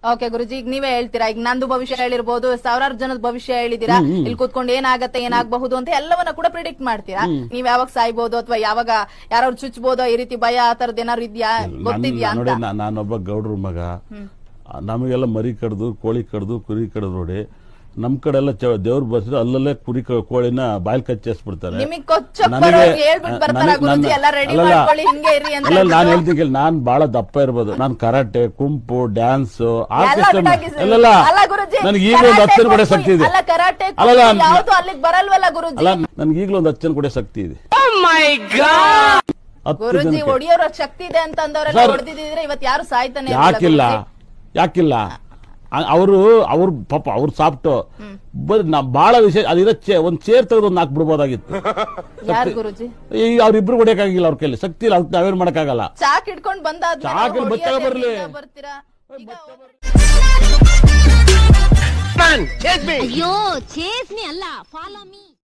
Okay ಗುರುಜಿ ಈಗ ನೀವೇ ಹೇಳ್ತೀರಾ ಈಗ ನಂದು ಭವಿಷ್ಯ ಹೇಳಿರ್ಬೋದು ಸಾವಿರಾರು ಜನದ ಭವಿಷ್ಯ ಹೇಳಿದೀರಾ ಇಲ್ಲಿ ಕೂತ್ಕೊಂಡು ಏನಾಗತ್ತೆ ಏನಾಗಬಹುದು ಅಂತ ಎಲ್ಲವನ್ನ ಕೂಡ ಪ್ರಿಡಿಕ್ಟ್ ಮಾಡ್ತೀರಾ ನೀವ್ ಯಾವಾಗ ಸಾಯ್ಬೋದು ಅಥವಾ ಯಾವಾಗ ಯಾರು ಚುಚ್ಬೋದೋ ಈ ರೀತಿ ಭಯ ಆ ತರದ್ ಏನಾದ್ರು ಇದ್ಯಾ ಗೊತ್ತಿದ್ಯಾ ನಾನು- ನೋಡಿ ಅಂತ ನಾ- ನಾನೊಬ್ಬ ಗೌಡ್ರ ಮಗ ನಮಗೆಲ್ಲ ಮರಿ ಕಡ್ದು ಕೋಳಿ ಕಡ್ದು ಕುರಿ ಕಡ್ದು ನೋಡಿ ನಮ್ ಕಡೆ ಎಲ್ಲ ದೇವ್ರ ಬರ್ಸಿದ್ರೆ ಅಲ್ಲಲ್ಲೇ ಕುರಿ ಕ- ಕೋಳಿನ ಬಾಯ್ಲ್ ಕಚ್ಚೇಸ್ಬಿಡ್ತಾರೆ ನಿಮಗ್ ಕೊಚ್ಚಪ್ಪರು ಹೇಳ್ಬಿಟ್ಟು ಬರ್ತಾರ ಗುರುಜಿ ಎಲ್ಲ ರೆಡಿ ಮಾಡ್ಕೊಳ್ಳಿ ಹಿಂಗೆ ಇರಿ ಅಂತ ಅಲ್ಲ ನಾನು ಹೇಳ್ತೀನಿ ಕೇಳಿ ನಾನ್ ಬಹಳ ದಪ್ಪ ಇರ್ಬೋದು ನಾನ್ ಕರಾಟೆ ಕುಂಪು ಡ್ಯಾನ್ಸ್ ಎಲ್ಲ ಆರ್ಕೆಸ್ಟ್ರಾ ಬಿಟ್ಟಾಗಿಸಿ. ಅಲ್ಲಲ್ಲ ಅಲ್ಲ ಗುರುಜಿ ನನಗೆ ಈಗ ಒಂದು ಕರಾಟೆ, ಹತ್ತು ಜನ ಕೂಡ ಕುಂಫು, ಶಕ್ತಿ ಇದೆ ಅಲ್ಲ ಕರಾಟೆ ಅಲ್ಲಲ್ಲ, ಕುಂಫು ಯಾವ್ದು ಅಲ್ಲಿಗೆ ಬರಲ್ವಲ್ಲ ಗುರುಜಿ ಅಲ್ಲ ನನ್ಗೆ ಈಗಲೂ ಒಂದು ಹತ್ತು ಜನ ಕೂಡ ಶಕ್ತಿ ಇದೆ ಹತ್ತು ಗುರುಜಿ ಜನಕ್ಕೆ ಹೊಡಿಯೋರ ಶಕ್ತಿ ಇದೆ ಅಂತ ಅಂದವರೆಲ್ಲ ಸರ್, ಹೊಡೆದಿದ್ರೆ ಇವತ್ತು ಯಾರು ಸಾಯ್ತಾನೆ ಇರ್ಲಿಲ್ಲ ಯಾಕಿಲ್ಲ ಗುರೂಜಿ. ಯಾಕಿಲ್ಲ ಅವರು ಅವ್ರ ಪಾಪ ಅವ್ರ ಸಾಫ್ಟ್ ಬರೀ ನಾ ಬಹಳ ವಿಷಯ ಅದಿರೋ ಚೇ ಒಂದ್ ಚೇರ್ ತೆಗೆದು ಒಂದು ನಾಲ್ಕು ಬಿಡ್ಬೋದಾಗಿತ್ತು ಯಾರು ಗುರುಜಿ ಈಗ ಅವ್ರಿಬ್ರು ಹೊಡಿಯಕ್ಕಾಗಿಲ್ಲ ಅವ್ರ ಕೈಲಿ ಶಕ್ತಿ ಇಲ್ಲ ಅದಕ್ಕೆ ನಾವೇನ್ ಮಾಡಕ್ಕಾಗಲ್ಲ ಚಾಕ್ ಹಿಡ್ಕೊಂಡ್ ಬಂದಾದ್ಮೇಲೆ ಚಾಕ್ ಇಲ್ಲಿ ಹೊಡಿಯೋದು ಬಚ್ಚಾಗ ಬರ್ಲಿ. ಎಲ್ಲಿಂದ ಬರ್ತೀರಾ ಈಗ ಅಯ್ಯೋ ಚೇಸ್ ಮೀ ಅಲ್ಲ ಫಾಲೋ ಮೀ